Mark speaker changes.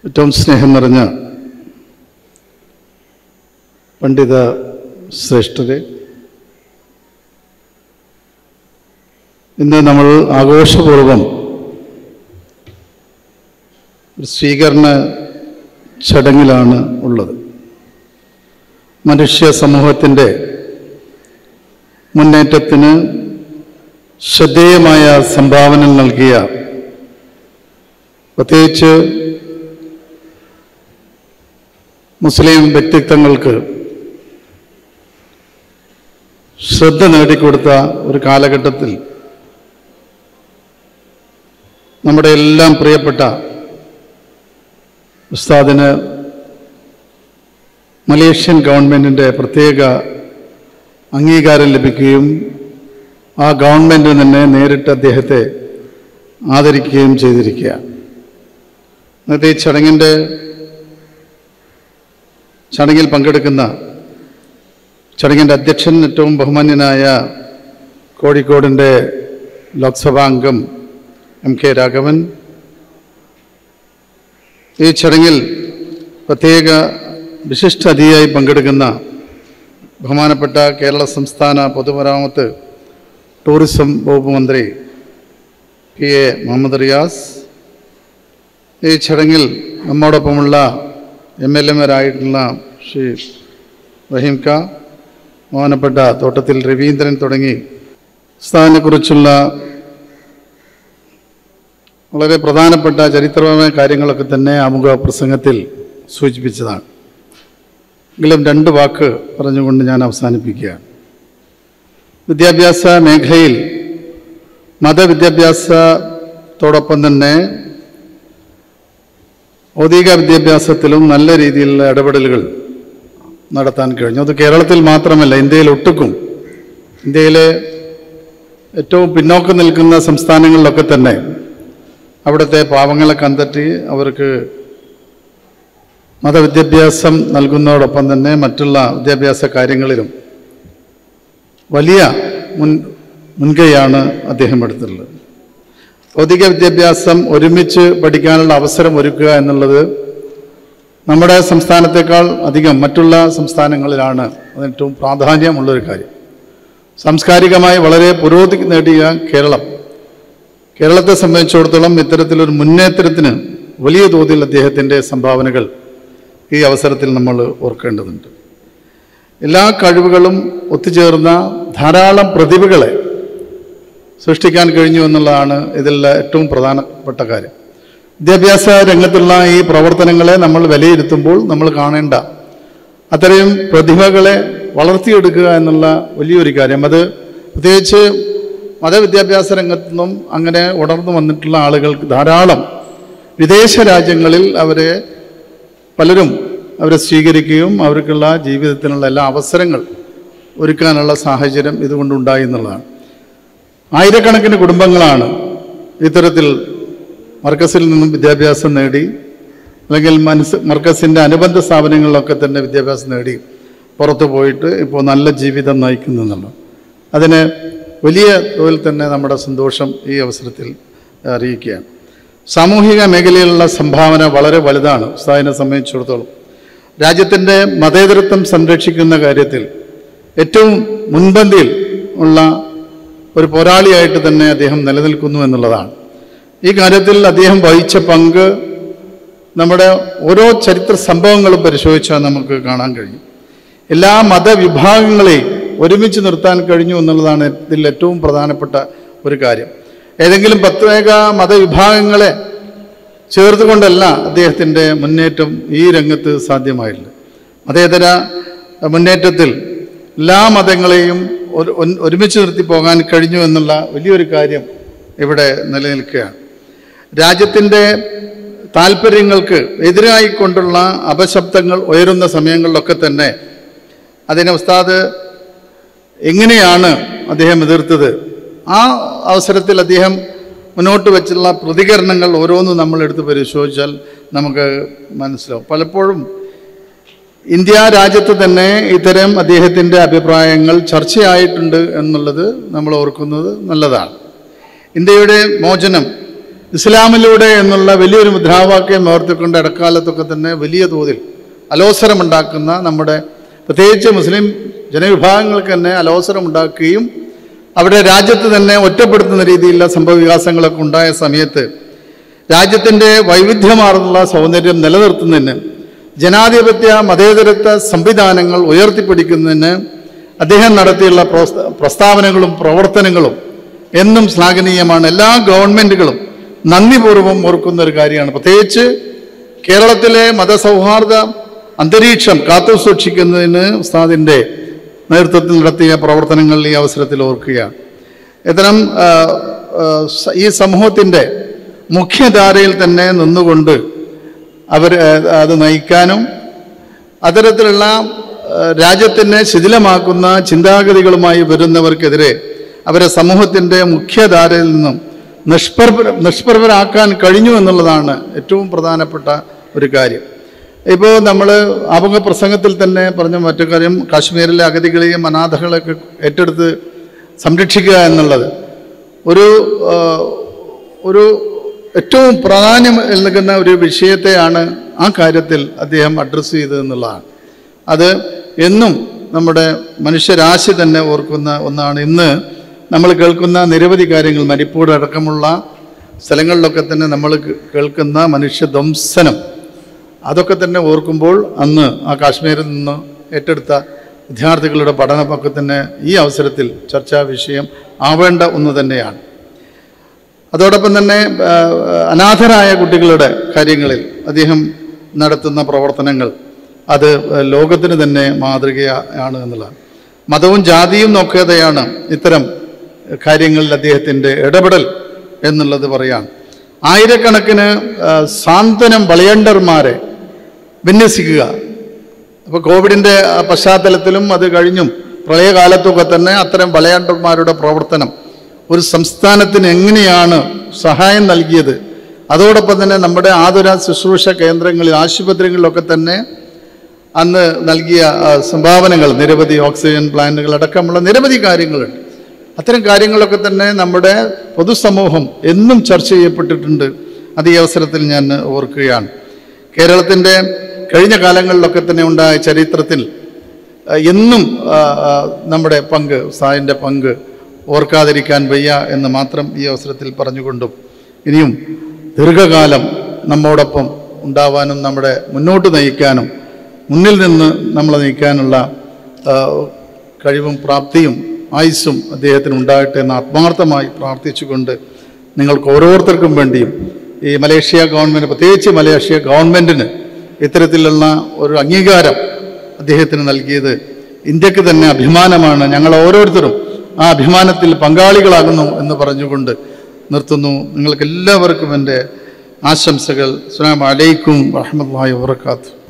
Speaker 1: ഏറ്റവും സ്നേഹം നിറഞ്ഞ പണ്ഡിത ശ്രേഷ്ഠരെ ഇന്ന് നമ്മൾ ആഘോഷപൂർവം ഒരു സ്വീകരണ ചടങ്ങിലാണ് ഉള്ളത് മനുഷ്യ സമൂഹത്തിൻ്റെ മുന്നേറ്റത്തിന് ശ്രദ്ധേയമായ സംഭാവന നൽകിയ പ്രത്യേകിച്ച് മുസ്ലിം വ്യക്തിത്വങ്ങൾക്ക് ശ്രദ്ധ നേടിക്കൊടുത്ത ഒരു കാലഘട്ടത്തിൽ നമ്മുടെ എല്ലാം പ്രിയപ്പെട്ട ഉസ്താദിന് മലേഷ്യൻ ഗവൺമെൻറ്റിൻ്റെ പ്രത്യേക അംഗീകാരം ലഭിക്കുകയും ആ ഗവൺമെൻറ് തന്നെ നേരിട്ട് അദ്ദേഹത്തെ ആദരിക്കുകയും ചെയ്തിരിക്കുക ഇന്നത്തെ ഈ ചടങ്ങിൻ്റെ ചടങ്ങിൽ പങ്കെടുക്കുന്ന ചടങ്ങിൻ്റെ അധ്യക്ഷൻ ഏറ്റവും ബഹുമാന്യനായ കോഴിക്കോടിൻ്റെ ലോക്സഭാ അംഗം എം കെ രാഘവൻ ഈ ചടങ്ങിൽ പ്രത്യേക വിശിഷ്ട അതിഥിയായി പങ്കെടുക്കുന്ന ബഹുമാനപ്പെട്ട കേരള സംസ്ഥാന പൊതുമരാമത്ത് ടൂറിസം വകുപ്പ് മന്ത്രി പി എ മുഹമ്മദ് റിയാസ് ഈ ചടങ്ങിൽ നമ്മോടൊപ്പമുള്ള എം എൽ എമാരായിട്ടുള്ള ശ്രീ റഹീം ക ബഹുമാനപ്പെട്ട തോട്ടത്തിൽ രവീന്ദ്രൻ തുടങ്ങി സ്ഥാനെക്കുറിച്ചുള്ള വളരെ പ്രധാനപ്പെട്ട ചരിത്രപരമായ കാര്യങ്ങളൊക്കെ തന്നെ ആമുഖ പ്രസംഗത്തിൽ സൂചിപ്പിച്ചതാണ് എങ്കിലും രണ്ട് വാക്ക് പറഞ്ഞുകൊണ്ട് ഞാൻ അവസാനിപ്പിക്കുകയാണ് വിദ്യാഭ്യാസ മേഖലയിൽ മതവിദ്യാഭ്യാസത്തോടൊപ്പം തന്നെ ഭൗതിക വിദ്യാഭ്യാസത്തിലും നല്ല രീതിയിലുള്ള ഇടപെടലുകൾ നടത്താൻ കഴിഞ്ഞു അത് കേരളത്തിൽ മാത്രമല്ല ഇന്ത്യയിൽ ഒട്ടുക്കും ഇന്ത്യയിലെ ഏറ്റവും പിന്നോക്കം നിൽക്കുന്ന സംസ്ഥാനങ്ങളിലൊക്കെ തന്നെ അവിടുത്തെ പാവങ്ങളെ കണ്ടെത്തി അവർക്ക് മതവിദ്യാഭ്യാസം നൽകുന്നതോടൊപ്പം തന്നെ മറ്റുള്ള വിദ്യാഭ്യാസ കാര്യങ്ങളിലും വലിയ മുൻ മുൻകൈയാണ് അദ്ദേഹം എടുത്തിട്ടുള്ളത് ഭൗതിക വിദ്യാഭ്യാസം ഒരുമിച്ച് പഠിക്കാനുള്ള അവസരം ഒരുക്കുക എന്നുള്ളത് നമ്മുടെ സംസ്ഥാനത്തേക്കാൾ അധികം മറ്റുള്ള സംസ്ഥാനങ്ങളിലാണ് അതിന് ഏറ്റവും പ്രാധാന്യമുള്ളൊരു കാര്യം സാംസ്കാരികമായി വളരെ പുരോഗതി നേടിയ കേരളം കേരളത്തെ സംബന്ധിച്ചിടത്തോളം ഇത്തരത്തിലൊരു മുന്നേറ്റത്തിന് വലിയ തോതിൽ അദ്ദേഹത്തിൻ്റെ സംഭാവനകൾ ഈ അവസരത്തിൽ നമ്മൾ ഓർക്കേണ്ടതുണ്ട് എല്ലാ കഴിവുകളും ഒത്തുചേർന്ന ധാരാളം പ്രതിഭകളെ സൃഷ്ടിക്കാൻ കഴിഞ്ഞു എന്നുള്ളതാണ് ഇതിൽ ഏറ്റവും പ്രധാനപ്പെട്ട കാര്യം വിദ്യാഭ്യാസ രംഗത്തുള്ള ഈ പ്രവർത്തനങ്ങളെ നമ്മൾ വിലയിരുത്തുമ്പോൾ നമ്മൾ കാണേണ്ട അത്രയും പ്രതിഭകളെ വളർത്തിയെടുക്കുക എന്നുള്ള വലിയൊരു കാര്യം അത് പ്രത്യേകിച്ച് മതവിദ്യാഭ്യാസ രംഗത്തു നിന്നും അങ്ങനെ ഉണർന്നു വന്നിട്ടുള്ള ആളുകൾക്ക് ധാരാളം വിദേശ രാജ്യങ്ങളിൽ അവരെ പലരും അവരെ സ്വീകരിക്കുകയും അവർക്കുള്ള ജീവിതത്തിനുള്ള എല്ലാ അവസരങ്ങൾ ഒരുക്കാനുള്ള സാഹചര്യം ഇതുകൊണ്ടുണ്ടായി എന്നുള്ളതാണ് ആയിരക്കണക്കിന് കുടുംബങ്ങളാണ് ഇത്തരത്തിൽ മർക്കസിൽ നിന്നും വിദ്യാഭ്യാസം നേടി അല്ലെങ്കിൽ മനസ്സ് മർക്കസിൻ്റെ അനുബന്ധ സ്ഥാപനങ്ങളിലൊക്കെ തന്നെ വിദ്യാഭ്യാസം നേടി പുറത്തു പോയിട്ട് ഇപ്പോൾ നല്ല ജീവിതം നയിക്കുന്നു എന്നുള്ളത് അതിന് വലിയ തോതിൽ തന്നെ നമ്മുടെ സന്തോഷം ഈ അവസരത്തിൽ അറിയിക്കുകയാണ് സാമൂഹിക മേഖലയിലുള്ള സംഭാവന വളരെ വലുതാണ് ഉസ്താദിനെ സംബന്ധിച്ചിടത്തോളം രാജ്യത്തിൻ്റെ മതേതരത്വം സംരക്ഷിക്കുന്ന കാര്യത്തിൽ ഏറ്റവും മുൻപന്തിയിൽ ഉള്ള ഒരു പോരാളിയായിട്ട് തന്നെ അദ്ദേഹം നിലനിൽക്കുന്നു എന്നുള്ളതാണ് ഈ കാര്യത്തിൽ അദ്ദേഹം വഹിച്ച പങ്ക് നമ്മുടെ ഓരോ ചരിത്ര സംഭവങ്ങളും പരിശോധിച്ചാൽ നമുക്ക് കാണാൻ കഴിയും എല്ലാ മതവിഭാഗങ്ങളെയും ഒരുമിച്ച് നിർത്താൻ കഴിഞ്ഞു എന്നുള്ളതാണ് ഇതിൽ ഏറ്റവും പ്രധാനപ്പെട്ട ഒരു കാര്യം ഏതെങ്കിലും പ്രത്യേക മതവിഭാഗങ്ങളെ ചേർത്തുകൊണ്ടല്ല അദ്ദേഹത്തിൻ്റെ മുന്നേറ്റം ഈ രംഗത്ത് സാധ്യമായില്ല മതേതര മുന്നേറ്റത്തിൽ എല്ലാ മതങ്ങളെയും ഒരു- ഒൻ- ഒരുമിച്ച് നിർത്തി പോകാൻ കഴിഞ്ഞു എന്നുള്ള വലിയൊരു കാര്യം ഇവിടെ നിലനിൽക്കുകയാണ് രാജ്യത്തിൻ്റെ താല്പര്യങ്ങൾക്ക് എതിരായിക്കൊണ്ടുള്ള അപശബ്ദങ്ങൾ ഉയരുന്ന സമയങ്ങളിലൊക്കെ തന്നെ അതിനെ ഉസ്താദ് എങ്ങനെയാണ് അദ്ദേഹം എതിർത്തത് ആ അവസരത്തിൽ അദ്ദേഹം മുന്നോട്ട് വെച്ചുള്ള പ്രതികരണങ്ങൾ ഓരോന്നും നമ്മൾ എടുത്ത് പരിശോധിച്ചാൽ നമുക്ക് മനസ്സിലാവും പലപ്പോഴും ഇന്ത്യ രാജ്യത്ത് തന്നെ ഇത്തരം അദ്ദേഹത്തിൻ്റെ അഭിപ്രായങ്ങൾ ചർച്ചയായിട്ടുണ്ട് എന്നുള്ളത് നമ്മൾ ഓർക്കുന്നത് നല്ലതാണ് ഇന്ത്യയുടെ മോചനം ഇസ്ലാമിലൂടെ എന്നുള്ള വലിയൊരു മുദ്രാവാക്യം ഓർത്തിക്കൊണ്ട് ഇടക്കാലത്തൊക്കെ തന്നെ വലിയ തോതിൽ അലോസരമുണ്ടാക്കുന്ന നമ്മുടെ പ്രത്യേകിച്ച് മുസ്ലിം ജനവിഭാഗങ്ങൾക്ക് തന്നെ അലോസരമുണ്ടാക്കുകയും അവിടെ രാജ്യത്ത് തന്നെ ഒറ്റപ്പെടുത്തുന്ന രീതിയിലുള്ള സംഭവവികാസങ്ങളൊക്കെ ഉണ്ടായ സമയത്ത് രാജ്യത്തിൻ്റെ വൈവിധ്യമാർന്നുള്ള സൗന്ദര്യം നിലനിർത്തുന്നതിന് ജനാധിപത്യ മതേതരത്വ സംവിധാനങ്ങൾ ഉയർത്തിപ്പിടിക്കുന്നതിന് അദ്ദേഹം നടത്തിയുള്ള പ്രോസ്ത- പ്രസ്താവനകളും പ്രവർത്തനങ്ങളും എന്നും ശ്ലാഘനീയമാണ് എല്ലാ ഗവൺമെൻറ്റുകളും നന്ദിപൂർവ്വം ഓർക്കുന്ന ഒരു കാര്യമാണ് പ്രത്യേകിച്ച് കേരളത്തിലെ മതസൗഹാർദ്ദ അന്തരീക്ഷം കാത്തു സൂക്ഷിക്കുന്നതിന് ഉസ്താദിൻ്റെ നേതൃത്വത്തിൽ നടത്തിയ പ്രവർത്തനങ്ങൾ ഈ അവസരത്തിൽ ഓർക്കുകയാണ് ഇത്തരം ആ, ആ, സ- ഈ സമൂഹത്തിൻ്റെ മുഖ്യധാരയിൽ തന്നെ നിന്നുകൊണ്ട് അവർ അത് നയിക്കാനും അത്തരത്തിലുള്ള ആ, രാജ്യത്തിനെ ശിഥിലമാക്കുന്ന ചിന്താഗതികളുമായി വരുന്നവർക്കെതിരെ അവരെ സമൂഹത്തിൻ്റെ മുഖ്യധാരയിൽ നിന്നും നിഷ്പ്രഭ നിഷ്പ്രഭരാക്കാൻ കഴിഞ്ഞു എന്നുള്ളതാണ് ഏറ്റവും പ്രധാനപ്പെട്ട ഒരു കാര്യം ഇപ്പോൾ നമ്മൾ ആമുഖ പ്രസംഗത്തിൽ തന്നെ പറഞ്ഞ മറ്റു കാര്യം കാശ്മീരിലെ അഗതികളെയും അനാഥകളെയൊക്കെ ഏറ്റെടുത്ത് സംരക്ഷിക്കുക എന്നുള്ളത് ഒരു ആ, ഒരു ഏറ്റവും പ്രാധാന്യം നൽകുന്ന ഒരു വിഷയത്തെയാണ് ആ കാര്യത്തിൽ അദ്ദേഹം അഡ്രസ്സ് ചെയ്തതെന്നുള്ളതാണ് അത് എന്നും നമ്മുടെ മനുഷ്യരാശി തന്നെ ഓർക്കുന്ന ഒന്നാണ് ഇന്ന് നമ്മൾ കേൾക്കുന്ന നിരവധി കാര്യങ്ങൾ മരിപ്പൂർ അടക്കമുള്ള സ്ഥലങ്ങളിലൊക്കെ തന്നെ നമ്മൾ കേ- കേൾക്കുന്ന മനുഷ്യധ്വംസനം അതൊക്കെ തന്നെ ഓർക്കുമ്പോൾ അന്ന് ആ കാശ്മീരിൽ നിന്ന് ഏറ്റെടുത്ത വിദ്യാർത്ഥികളുടെ പഠനമൊക്കെ തന്നെ ഈ അവസരത്തിൽ ചർച്ചാ വിഷയം ആവേണ്ട ഒന്ന് തന്നെയാണ് അതോടൊപ്പം തന്നെ ആ, അനാഥരായ കുട്ടികളുടെ കാര്യങ്ങളിൽ അദ്ദേഹം നടത്തുന്ന പ്രവർത്തനങ്ങൾ അത് ലോകത്തിന് തന്നെ മാതൃകയാണ് എന്നുള്ളതാണ് മതവും ജാതിയും നോക്കാതെയാണ് ഇത്തരം കാര്യങ്ങളിൽ അദ്ദേഹത്തിൻ്റെ ഇടപെടൽ എന്നുള്ളത് പറയാം ആയിരക്കണക്കിന് ആ, സാന്ത്വനം വളയണ്ടർമാരെ വിന്യസിക്കുക അപ്പോൾ കോവിഡിൻ്റെ ആ പശ്ചാത്തലത്തിലും അത് കഴിഞ്ഞും പ്രളയകാലത്തൊക്കെ തന്നെ അത്തരം വളയണ്ടന്മാരുടെ പ്രവർത്തനം ഒരു സംസ്ഥാനത്തിന് എങ്ങനെയാണ് സഹായം നൽകിയത് അതോടൊപ്പം തന്നെ നമ്മുടെ ആതുര ശുശ്രൂഷ കേന്ദ്രങ്ങളിൽ ആശുപത്രികളിലൊക്കെ തന്നെ അന്ന് നൽകിയ ആ, സംഭാവനകൾ നിരവധി ഓക്സിജൻ പ്ലാന്റുകൾ അടക്കമുള്ള നിരവധി കാര്യങ്ങളുണ്ട് അത്തരം കാര്യങ്ങളൊക്കെ തന്നെ നമ്മുടെ പൊതുസമൂഹം എന്നും ചർച്ച ചെയ്യപ്പെട്ടിട്ടുണ്ട് അത് ഈ അവസരത്തിൽ ഞാൻ ഓർക്കുകയാണ് കേരളത്തിൻ്റെ കഴിഞ്ഞ കാലങ്ങളിലൊക്കെ തന്നെ ഉണ്ടായ ചരിത്രത്തിൽ ആ, എന്നും ആ, ആ, നമ്മുടെ പങ്ക് ഉസ്താദിൻ്റെ പങ്ക് ഓർക്കാതിരിക്കാൻ വയ്യ എന്ന് മാത്രം ഈ അവസരത്തിൽ പറഞ്ഞുകൊണ്ടും ഇനിയും ദീർഘകാലം നമ്മോടൊപ്പം ഉണ്ടാവാനും നമ്മുടെ മുന്നോട്ട് നയിക്കാനും മുന്നിൽ നിന്ന് നമ്മളെ നയിക്കാനുള്ള ആ, കഴിവും പ്രാപ്തിയും ആയുസ്സും അദ്ദേഹത്തിന് ഉണ്ടാകട്ടെ എന്ന് ആത്മാർത്ഥമായി പ്രാർത്ഥിച്ചുകൊണ്ട് നിങ്ങൾക്ക് ഓരോരുത്തർക്കും വേണ്ടിയും ഈ മലേഷ്യ ഗവൺമെൻറ് പ്രത്യേകിച്ച് മലേഷ്യ ഗവൺമെൻറ്റിന് ഇത്തരത്തിലുള്ള ഒരു അംഗീകാരം അദ്ദേഹത്തിന് നൽകിയത് ഇന്ത്യക്ക് തന്നെ അഭിമാനമാണ് ഞങ്ങൾ ഓരോരുത്തരും ആ അഭിമാനത്തിൽ പങ്കാളികളാകുന്നു എന്ന് പറഞ്ഞുകൊണ്ട് നിർത്തുന്നു നിങ്ങൾക്ക് എല്ലാവർക്കും എൻ്റെ ആശംസകൾ അസ്സലാമു അലൈക്കും വറഹ്മത്തുള്ളാഹി വബറകാതുഹു